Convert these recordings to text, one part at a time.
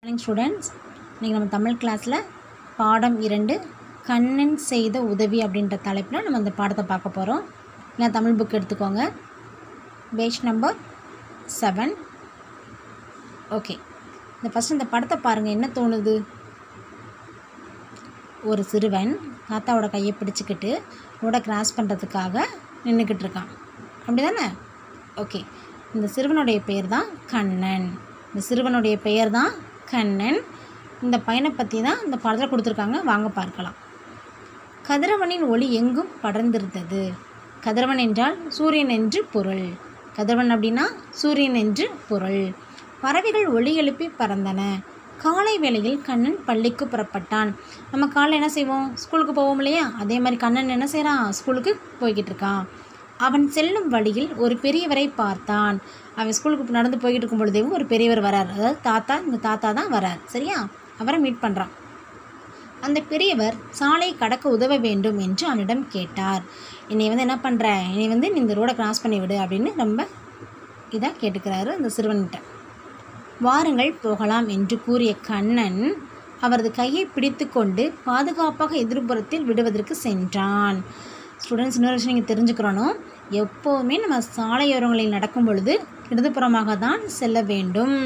morning students இன்றைக்கி நம்ம தமிழ் கிளாஸில் பாடம் இரண்டு கண்ணன் செய்த உதவி அப்படின்ற தலைப்பில் நம்ம அந்த பாடத்தை பார்க்க போகிறோம் இல்லை தமிழ் புக் எடுத்துக்கோங்க பேஜ் நம்பர் செவன் ஓகே இந்த ஃபஸ்ட் இந்த படத்தை பாருங்கள் என்ன தோணுது ஒரு சிறுவன் தாத்தாவோட கையை பிடிச்சிக்கிட்டு ரோடை கிராஸ் பண்ணுறதுக்காக நின்றுக்கிட்டு இருக்கான் அப்படி தானே ஓகே இந்த சிறுவனுடைய பெயர் தான் கண்ணன் இந்த சிறுவனுடைய பெயர் தான் கண்ணன் இந்த பையனை பற்றி தான் இந்த படத்தில் கொடுத்துருக்காங்க வாங்க பார்க்கலாம் கதிரவனின் ஒளி எங்கும் படர்ந்திருந்தது கதிரவன் என்றால் சூரியன் என்று பொருள் கதிரவன் அப்படின்னா சூரியன் என்று பொருள் பறவைகள் ஒளி எழுப்பி பறந்தன காலை வேளையில் கண்ணன் பள்ளிக்கு புறப்பட்டான் நம்ம காலை என்ன செய்வோம் ஸ்கூலுக்கு போவோம் இல்லையா அதே மாதிரி கண்ணன் என்ன செய்கிறான் ஸ்கூலுக்கு போய்கிட்டு இருக்கான் அவன் செல்லும் வழியில் ஒரு பெரியவரை பார்த்தான் அவன் ஸ்கூலுக்கு நடந்து போய்கிட்டு இருக்கும் பொழுதே ஒரு பெரியவர் வரார் அதாவது தாத்தா இந்த தாத்தா தான் வரார் சரியா அவரை மீட் பண்ணுறான் அந்த பெரியவர் சாலை கடக்க உதவ வேண்டும் என்று அவனிடம் கேட்டார் என்னை வந்து என்ன பண்ணுற என்னை வந்து நீ இந்த ரோடை கிராஸ் பண்ணி விடு அப்படின்னு ரொம்ப இதாக கேட்டுக்கிறாரு அந்த சிறுவன்கிட்ட வாருங்கள் போகலாம் என்று கூறிய கண்ணன் அவரது கையை பிடித்து கொண்டு பாதுகாப்பாக எதிர்ப்புறத்தில் விடுவதற்கு சென்றான் ஸ்டூடெண்ட்ஸ் இன்னொரு விஷயம் நீங்கள் தெரிஞ்சுக்கிறணும் எப்போவுமே நம்ம சாலையோரங்களில் நடக்கும் பொழுது இடதுபுறமாக தான் செல்ல வேண்டும்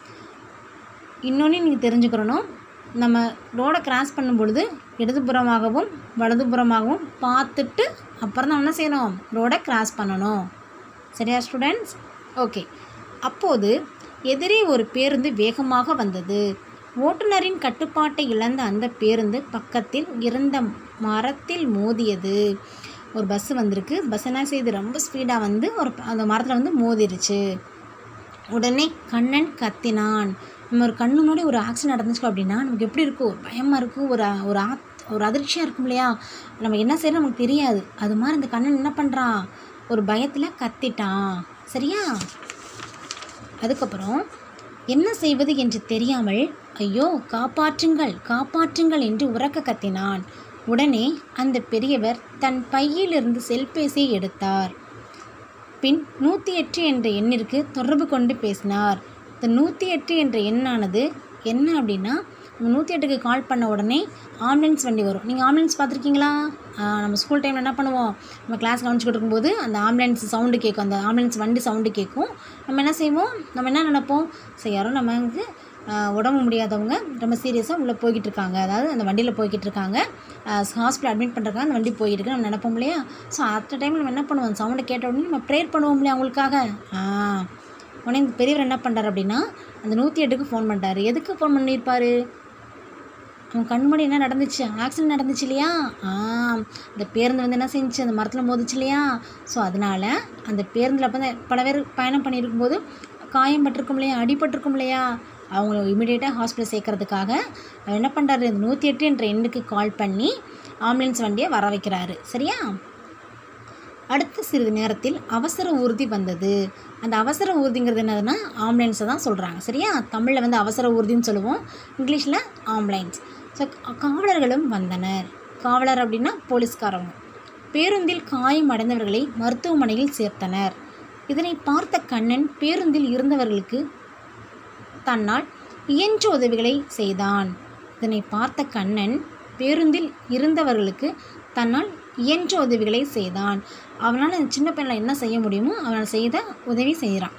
இன்னொன்று நீங்கள் தெரிஞ்சுக்கிறணும் நம்ம ரோடை கிராஸ் பண்ணும் பொழுது இடதுபுறமாகவும் வலதுபுறமாகவும் பார்த்துட்டு அப்புறம் தான் என்ன செய்யணும் ரோடை கிராஸ் பண்ணணும் சரியா ஸ்டூடெண்ட்ஸ் ஓகே அப்போது எதிரே ஒரு பேருந்து வேகமாக வந்தது ஓட்டுநரின் கட்டுப்பாட்டை இழந்த அந்த பேருந்து பக்கத்தில் இருந்த மரத்தில் மோதியது ஒரு பஸ் வந்திருக்கு பஸ் என்ன செய்யுது ரொம்ப ஸ்பீடாக வந்து ஒரு அந்த மரத்தில் வந்து மோதிருச்சு உடனே கண்ணன் கத்தினான் நம்ம ஒரு கண்ணு முன்னாடி ஒரு ஆக்சிடென்ட் நடந்துச்சு அப்படின்னா நமக்கு எப்படி இருக்கும் பயமாக இருக்கும் ஒரு ஒரு ஆத் ஒரு அதிர்ச்சியாக இருக்கும் இல்லையா நம்ம என்ன செய்யணும் நமக்கு தெரியாது அது மாதிரி அந்த கண்ணன் என்ன பண்ணுறான் ஒரு பயத்தில் கத்திட்டான் சரியா அதுக்கப்புறம் என்ன செய்வது என்று தெரியாமல் ஐயோ காப்பாற்றுங்கள் காப்பாற்றுங்கள் என்று உறக்க கத்தினான் உடனே அந்த பெரியவர் தன் பையிலிருந்து செல்பேசியை எடுத்தார் பின் நூற்றி எட்டு என்ற எண்ணிற்கு தொடர்பு கொண்டு பேசினார் இந்த நூற்றி எட்டு என்ற எண்ணானது என்ன அப்படின்னா நம்ம நூற்றி எட்டுக்கு கால் பண்ண உடனே ஆம்புலன்ஸ் வண்டி வரும் நீங்கள் ஆம்புலன்ஸ் பார்த்துருக்கீங்களா நம்ம ஸ்கூல் டைமில் என்ன பண்ணுவோம் நம்ம கிளாஸ் கவனிச்சுக்கிட்டு இருக்கும்போது அந்த ஆம்புலன்ஸ் சவுண்டு கேட்கும் அந்த ஆம்புலன்ஸ் வண்டி சவுண்டு கேட்கும் நம்ம என்ன செய்வோம் நம்ம என்ன நினைப்போம் சரி யாரும் நம்ம வந்து உடம்பு முடியாதவங்க ரொம்ப சீரியஸாக உள்ளே போய்கிட்டு இருக்காங்க அதாவது அந்த வண்டியில் போய்கிட்டு இருக்காங்க ஹாஸ்பிட்டல் அட்மிட் பண்ணுறக்காக அந்த வண்டி போய்கிட்டு இருக்கு நம்ம நினைப்போம் இல்லையா ஸோ அட் டைம் நம்ம என்ன பண்ணுவோம் சவுண்டை கேட்ட உடனே நம்ம ப்ரேயர் பண்ணுவோம் இல்லையா அவங்களுக்காக ஆ உடனே இந்த பெரியவர் என்ன பண்ணுறாரு அப்படின்னா அந்த நூற்றி எட்டுக்கு ஃபோன் பண்ணுறாரு எதுக்கு ஃபோன் பண்ணியிருப்பார் அவன் கண் முன்னாடி என்ன நடந்துச்சு ஆக்சிடென்ட் நடந்துச்சு இல்லையா ஆ அந்த பேருந்து வந்து என்ன செஞ்சுச்சு அந்த மரத்தில் மோதிச்சு இல்லையா ஸோ அதனால் அந்த பேருந்தில் அப்போ பல பேர் பயணம் பண்ணியிருக்கும்போது காயம் பட்டிருக்கும் இல்லையா அடிபட்டிருக்கும் இல்லையா அவங்கள இமீடியட்டாக ஹாஸ்பிட்டல் சேர்க்கறதுக்காக அவர் என்ன பண்ணுறாரு இந்த நூற்றி எட்டு என்ற எண்ணுக்கு கால் பண்ணி ஆம்புலன்ஸ் வண்டியை வர வைக்கிறாரு சரியா அடுத்த சிறிது நேரத்தில் அவசர ஊர்தி வந்தது அந்த அவசர ஊர்திங்கிறது என்னதுன்னா ஆம்புலன்ஸை தான் சொல்கிறாங்க சரியா தமிழில் வந்து அவசர ஊர்தின்னு சொல்லுவோம் இங்கிலீஷில் ஆம்புலன்ஸ் ஸோ காவலர்களும் வந்தனர் காவலர் அப்படின்னா போலீஸ்காரவங்க பேருந்தில் காயம் அடைந்தவர்களை மருத்துவமனையில் சேர்த்தனர் இதனை பார்த்த கண்ணன் பேருந்தில் இருந்தவர்களுக்கு தன்னால் இயன்ற உதவிகளை செய்தான் இதனை பார்த்த கண்ணன் பேருந்தில் இருந்தவர்களுக்கு தன்னால் இயன்ற உதவிகளை செய்தான் அவனால் அந்த சின்ன பையனில் என்ன செய்ய முடியுமோ அவனால் செய்த உதவி செய்கிறான்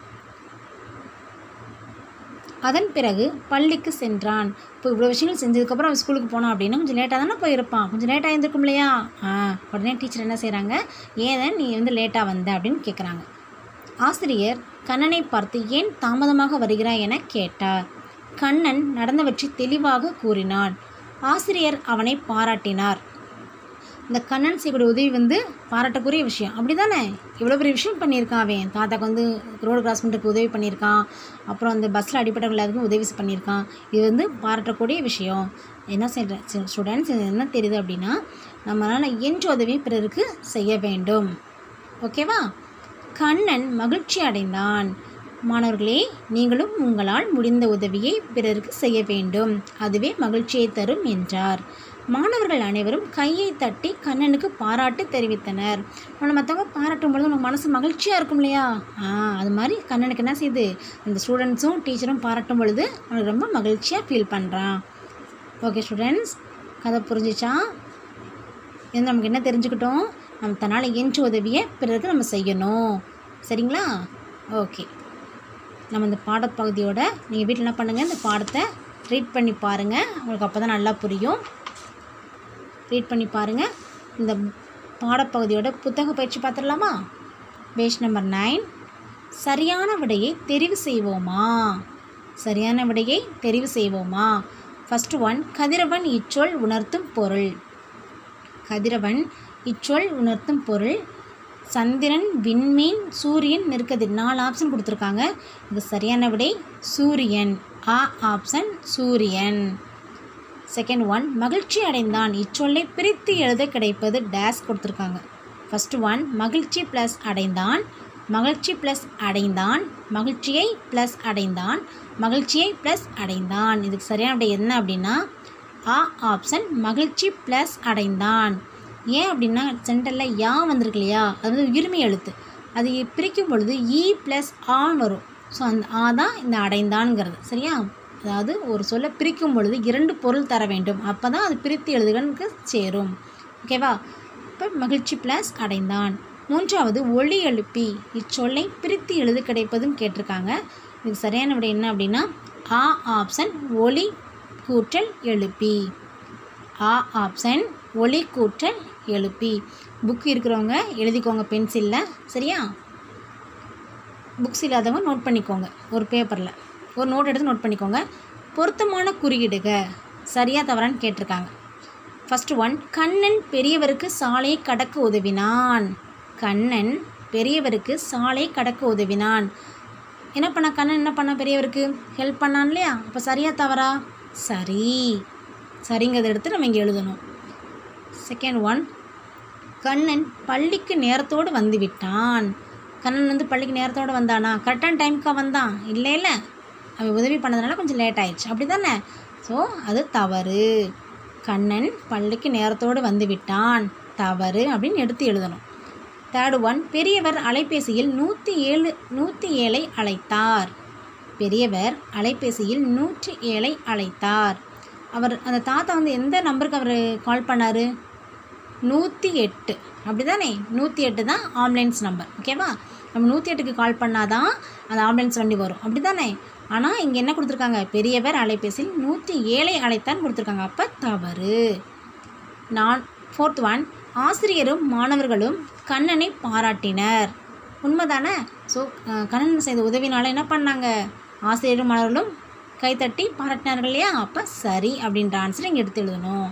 அதன் பிறகு பள்ளிக்கு சென்றான் இப்போ இவ்வளோ விஷயங்கள் செஞ்சதுக்கப்புறம் அவன் ஸ்கூலுக்கு போனான் அப்படின்னா கொஞ்சம் லேட்டாக தானே போயிருப்பான் கொஞ்சம் லேட்டாக இருந்திருக்கும் இல்லையா ஆ உடனே டீச்சர் என்ன செய்கிறாங்க ஏன் நீ வந்து லேட்டாக வந்த அப்படின்னு கேட்குறாங்க ஆசிரியர் கண்ணனை பார்த்து ஏன் தாமதமாக வருகிறாய் என கேட்டார் கண்ணன் நடந்தவற்றை தெளிவாக கூறினான் ஆசிரியர் அவனை பாராட்டினார் இந்த கண்ணன் செய்யக்கூடிய உதவி வந்து பாராட்டக்குரிய விஷயம் அப்படி தானே இவ்வளோ பெரிய விஷயம் பண்ணியிருக்கான் அவன் தாத்தாக்கு வந்து ரோடு கிராஸ் பண்ணுறதுக்கு உதவி பண்ணியிருக்கான் அப்புறம் அந்த பஸ்ஸில் அடிப்பட்டவங்க எல்லாத்துக்கும் உதவி பண்ணியிருக்கான் இது வந்து பாராட்டக்கூடிய விஷயம் என்ன செய்கிற ஸ்டூடெண்ட்ஸ் இது என்ன தெரியுது அப்படின்னா நம்மளால் இயன்ற உதவி பிறருக்கு செய்ய வேண்டும் ஓகேவா கண்ணன் மகிழ்ச்சி அடைந்தான் மாணவர்களே நீங்களும் உங்களால் முடிந்த உதவியை பிறருக்கு செய்ய வேண்டும் அதுவே மகிழ்ச்சியை தரும் என்றார் மாணவர்கள் அனைவரும் கையை தட்டி கண்ணனுக்கு பாராட்டு தெரிவித்தனர் நம்ம மற்றவங்க பாராட்டும் பொழுது நமக்கு மனசு மகிழ்ச்சியாக இருக்கும் இல்லையா ஆ அது மாதிரி கண்ணனுக்கு என்ன செய்யுது அந்த ஸ்டூடெண்ட்ஸும் டீச்சரும் பாராட்டும் பொழுது அவனுக்கு ரொம்ப மகிழ்ச்சியாக ஃபீல் பண்ணுறான் ஓகே ஸ்டூடெண்ட்ஸ் கதை புரிஞ்சிச்சா இது நமக்கு என்ன தெரிஞ்சுக்கிட்டோம் நம்ம தன்னால் இயன்ற உதவியை பிறருக்கு நம்ம செய்யணும் சரிங்களா ஓகே நம்ம இந்த பாடப்பகுதியோட நீங்கள் வீட்டில் என்ன பண்ணுங்கள் இந்த பாடத்தை ரீட் பண்ணி பாருங்கள் உங்களுக்கு அப்போ தான் நல்லா புரியும் ரீட் பண்ணி பாருங்கள் இந்த பாடப்பகுதியோட புத்தக பயிற்சி பார்த்துடலாமா பேஜ் நம்பர் நைன் சரியான விடையை தெரிவு செய்வோமா சரியான விடையை தெரிவு செய்வோமா ஃபஸ்ட்டு ஒன் கதிரவன் இச்சொல் உணர்த்தும் பொருள் கதிரவன் இச்சொல் உணர்த்தும் பொருள் சந்திரன் விண்மீன் சூரியன் நெருக்கதிர் நாலு ஆப்ஷன் கொடுத்துருக்காங்க இது சரியான விடை சூரியன் ஆ ஆப்ஷன் சூரியன் செகண்ட் ஒன் மகிழ்ச்சி அடைந்தான் இச்சொல்லை பிரித்து எழுத கிடைப்பது டேஸ் கொடுத்துருக்காங்க ஃபஸ்ட்டு ஒன் மகிழ்ச்சி ப்ளஸ் அடைந்தான் மகிழ்ச்சி ப்ளஸ் அடைந்தான் மகிழ்ச்சியை ப்ளஸ் அடைந்தான் மகிழ்ச்சியை ப்ளஸ் அடைந்தான் இதுக்கு சரியான விடை என்ன அப்படின்னா ஆ ஆப்ஷன் மகிழ்ச்சி ப்ளஸ் அடைந்தான் ஏன் அப்படின்னா சென்டரில் யா வந்திருக்கு இல்லையா அது வந்து உயிர்மை எழுத்து அது பிரிக்கும் பொழுது இ ப்ளஸ் ஆன் வரும் ஸோ அந்த ஆ தான் இந்த அடைந்தான்ங்கிறது சரியா அதாவது ஒரு சொல்லை பிரிக்கும் பொழுது இரண்டு பொருள் தர வேண்டும் அப்போ தான் அது பிரித்து எழுதுகனுக்கு சேரும் ஓகேவா இப்போ மகிழ்ச்சி ப்ளஸ் அடைந்தான் மூன்றாவது ஒளி எழுப்பி இச்சொல்லை பிரித்து எழுத கிடைப்பதும் கேட்டிருக்காங்க இதுக்கு சரியான விடை என்ன அப்படின்னா ஆ ஆப்ஷன் ஒளி கூற்றல் எழுப்பி ஆ ஆப்ஷன் ஒளி கூற்றல் எழுப்பி புக் இருக்கிறவங்க எழுதிக்கோங்க பென்சிலில் சரியா புக்ஸ் இல்லாதவங்க நோட் பண்ணிக்கோங்க ஒரு பேப்பரில் ஒரு நோட் எடுத்து நோட் பண்ணிக்கோங்க பொருத்தமான குறியீடுக சரியா தவறான்னு கேட்டிருக்காங்க ஃபஸ்ட்டு ஒன் கண்ணன் பெரியவருக்கு சாலையை கடக்க உதவினான் கண்ணன் பெரியவருக்கு சாலை கடக்க உதவினான் என்ன பண்ண கண்ணன் என்ன பண்ண பெரியவருக்கு ஹெல்ப் பண்ணான் இல்லையா அப்போ சரியா தவறா சரி சரிங்கிறத எடுத்து நம்ம இங்கே எழுதணும் செகண்ட் ஒன் கண்ணன் பள்ளிக்கு நேரத்தோடு வந்து விட்டான் கண்ணன் வந்து பள்ளிக்கு நேரத்தோடு வந்தானா கரெக்டான டைமுக்கா வந்தான் இல்லை இல்லை அவன் உதவி பண்ணதுனால கொஞ்சம் லேட் ஆயிடுச்சு அப்படி தானே ஸோ அது தவறு கண்ணன் பள்ளிக்கு நேரத்தோடு வந்து விட்டான் தவறு அப்படின்னு எடுத்து எழுதணும் தேர்டு ஒன் பெரியவர் அலைபேசியில் நூற்றி ஏழு நூற்றி ஏழை அழைத்தார் பெரியவர் அலைபேசியில் நூற்றி ஏழை அழைத்தார் அவர் அந்த தாத்தா வந்து எந்த நம்பருக்கு அவர் கால் பண்ணார் நூற்றி எட்டு அப்படி தானே நூற்றி எட்டு தான் ஆம்புலன்ஸ் நம்பர் ஓகேவா நம்ம நூற்றி எட்டுக்கு கால் பண்ணாதான் அந்த ஆம்புலன்ஸ் வண்டி வரும் அப்படி தானே ஆனால் இங்கே என்ன கொடுத்துருக்காங்க பெரியவர் அலைபேசியில் நூற்றி ஏழை அழைத்தான் கொடுத்துருக்காங்க அப்போ தவறு நான் ஃபோர்த் ஒன் ஆசிரியரும் மாணவர்களும் கண்ணனை பாராட்டினர் உண்மைதானே ஸோ கண்ணன் செய்த உதவினால என்ன பண்ணாங்க ஆசிரியரும் மாணவர்களும் கைத்தட்டி பாராட்டினார்கள் இல்லையா அப்போ சரி அப்படின்ற ஆன்சர் இங்கே எடுத்து எழுதணும்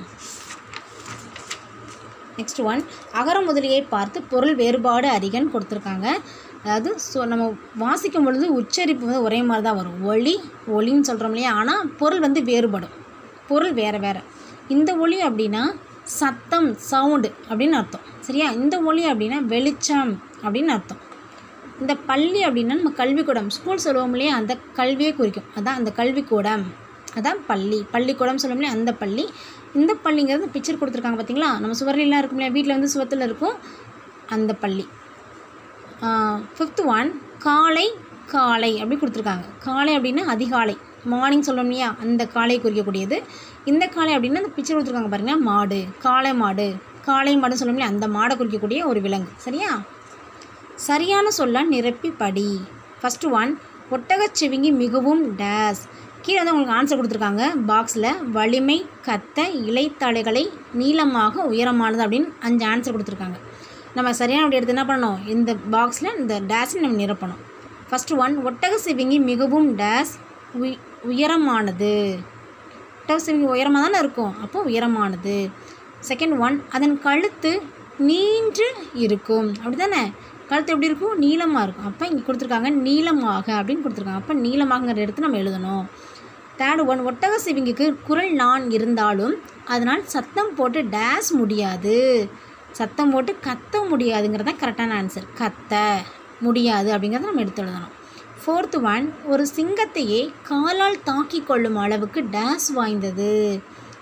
நெக்ஸ்ட் ஒன் அகர முதலியை பார்த்து பொருள் வேறுபாடு அறிகன்னு கொடுத்துருக்காங்க அதாவது ஸோ நம்ம வாசிக்கும் பொழுது உச்சரிப்பு வந்து ஒரே மாதிரி தான் வரும் ஒளி ஒளின்னு சொல்கிறோம் இல்லையா ஆனால் பொருள் வந்து வேறுபடும் பொருள் வேறு வேறு இந்த ஒளி அப்படின்னா சத்தம் சவுண்டு அப்படின்னு அர்த்தம் சரியா இந்த ஒளி அப்படின்னா வெளிச்சம் அப்படின்னு அர்த்தம் இந்த பள்ளி அப்படின்னா நம்ம கல்விக்கூடம் ஸ்கூல் சொல்லுவோம் இல்லையா அந்த கல்வியை குறிக்கும் அதான் அந்த கல்விக்கூடம் அதான் பள்ளி பள்ளிக்கூடம் சொல்லுவோம் இல்லையா அந்த பள்ளி இந்த பள்ளிங்கிறது பிக்சர் கொடுத்துருக்காங்க பார்த்தீங்களா நம்ம சுவரிலாம் இருக்கும் இல்லையா வீட்டில் வந்து சுவத்தில் இருக்கும் அந்த பள்ளி ஃபிஃப்த் ஒன் காலை காலை அப்படி கொடுத்துருக்காங்க காலை அப்படின்னா அதிகாலை மார்னிங் சொல்லுவோம் இல்லையா அந்த காலை குறிக்கக்கூடியது இந்த காலை அப்படின்னா அந்த பிக்சர் கொடுத்துருக்காங்க பாருங்க மாடு காளை மாடு காளை மாடுன்னு சொல்லுவோம் இல்லையா அந்த மாடை குறிக்கக்கூடிய ஒரு விலங்கு சரியா சரியான சொல்ல நிரப்பி படி ஃபஸ்ட்டு ஒன் ஒட்டகச்சிவிங்கி மிகவும் டேஸ் கீழே வந்து உங்களுக்கு ஆன்சர் கொடுத்துருக்காங்க பாக்ஸில் வலிமை கத்த இலைத்தழைகளை நீளமாக உயரமானது அப்படின்னு அஞ்சு ஆன்சர் கொடுத்துருக்காங்க நம்ம சரியான அப்படி எடுத்து என்ன பண்ணணும் இந்த பாக்ஸில் இந்த டேஸை நம்ம நிரப்பணும் ஃபஸ்ட்டு ஒன் ஒட்டக சிவிங்கி மிகவும் டேஸ் உய் உயரமானது ஒட்டக சிவிங்கி உயரமாக தானே இருக்கும் அப்போ உயரமானது செகண்ட் ஒன் அதன் கழுத்து நீண்டு இருக்கும் அப்படி தானே கழுத்து எப்படி இருக்கும் நீளமாக இருக்கும் அப்போ இங்கே கொடுத்துருக்காங்க நீளமாக அப்படின்னு கொடுத்துருக்காங்க அப்போ நீளமாகங்கிற எடுத்து நம்ம எழுதணும் தேர்ட் ஒன் ஒட்டக சிவிங்கிக்கு குரல் நான் இருந்தாலும் அதனால் சத்தம் போட்டு டேஸ் முடியாது சத்தம் போட்டு கத்த முடியாதுங்கிறது தான் கரெக்டான ஆன்சர் கத்த முடியாது அப்படிங்கிறத நம்ம எடுத்து எழுதணும் ஃபோர்த்து ஒன் ஒரு சிங்கத்தையே காலால் தாக்கி கொள்ளும் அளவுக்கு டேஸ் வாய்ந்தது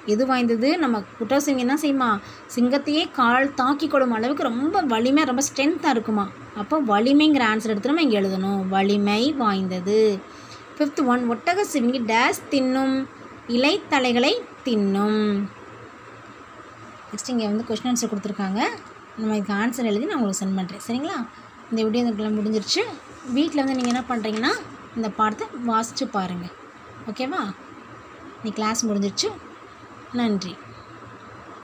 எது வாய்ந்தது நம்ம குற்றசிங்கம் என்ன செய்யுமா சிங்கத்தையே கால் தாக்கி கொள்ளும் அளவுக்கு ரொம்ப வலிமை ரொம்ப ஸ்ட்ரென்த்தாக இருக்குமா அப்போ வலிமைங்கிற ஆன்சர் எடுத்து நம்ம இங்கே எழுதணும் வலிமை வாய்ந்தது ஃபிஃப்த் ஒன் ஒட்டக சிவிங்கி டேஸ் தின்னும் இலைத்தலைகளை தின்னும் நெக்ஸ்ட் இங்கே வந்து கொஷின் ஆன்சர் கொடுத்துருக்காங்க நம்ம இதுக்கு ஆன்சர் எழுதி நான் உங்களுக்கு சென்ட் பண்ணுறேன் சரிங்களா இந்த வீடியோ இதுக்குள்ள முடிஞ்சிருச்சு வீட்டில் வந்து நீங்கள் என்ன பண்ணுறீங்கன்னா இந்த பாடத்தை வாசித்து பாருங்கள் ஓகேவா நீ கிளாஸ் முடிஞ்சிருச்சு நன்றி